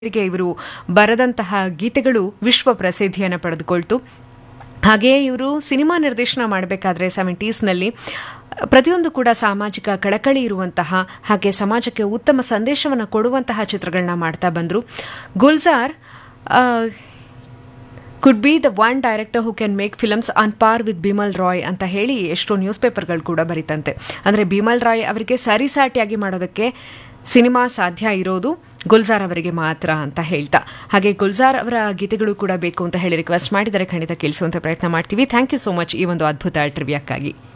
ಗೆ ಇವರು ಬರೆದಂತಹ ಗೀತೆಗಳು ವಿಶ್ವ ಪ್ರಸಿದ್ಧಿಯನ್ನು ಪಡೆದುಕೊಳ್ತು ಹಾಗೆಯೇ ಇವರು ಸಿನಿಮಾ ನಿರ್ದೇಶನ ಮಾಡಬೇಕಾದ್ರೆ ಸೆವೆಂಟೀಸ್ನಲ್ಲಿ ಪ್ರತಿಯೊಂದು ಕೂಡ ಸಾಮಾಜಿಕ ಕಳಕಳಿ ಇರುವಂತಹ ಹಾಗೆ ಸಮಾಜಕ್ಕೆ ಉತ್ತಮ ಸಂದೇಶವನ್ನು ಕೊಡುವಂತಹ ಚಿತ್ರಗಳನ್ನ ಮಾಡ್ತಾ ಬಂದರು Gulzar could be the one director who can make films on par with Bimal Roy ಅಂತ ಹೇಳಿ ಎಷ್ಟೋ ನ್ಯೂಸ್ ಪೇಪರ್ಗಳು ಕೂಡ ಬರೀತಂತೆ ಅಂದರೆ ಬಿಮಲ್ ರಾಯ್ ಅವರಿಗೆ ಸರಿಸಾಟಿಯಾಗಿ ಮಾಡೋದಕ್ಕೆ ಸಿನಿಮಾ ಸಾಧ್ಯ ಇರೋದು ಗುಲ್ಜಾರ್ ಅವರಿಗೆ ಮಾತ್ರ ಅಂತ ಹೇಳ್ತಾ ಹಾಗೆ ಗುಲ್ಜಾರ್ ಅವರ ಗೀತೆಗಳು ಕೂಡ ಬೇಕು ಅಂತ ಹೇಳಿ ರಿಕ್ವೆಸ್ಟ್ ಮಾಡಿದರೆ ಖಂಡಿತ ಕೇಳಿಸುವಂಥ ಪ್ರಯತ್ನ ಮಾಡ್ತೀವಿ ಥ್ಯಾಂಕ್ ಯು ಸೋ ಮಚ್ ಈ ಒಂದು ಅದ್ಭುತ ಟ್ರಿವಿಯಕ್ಕಾಗಿ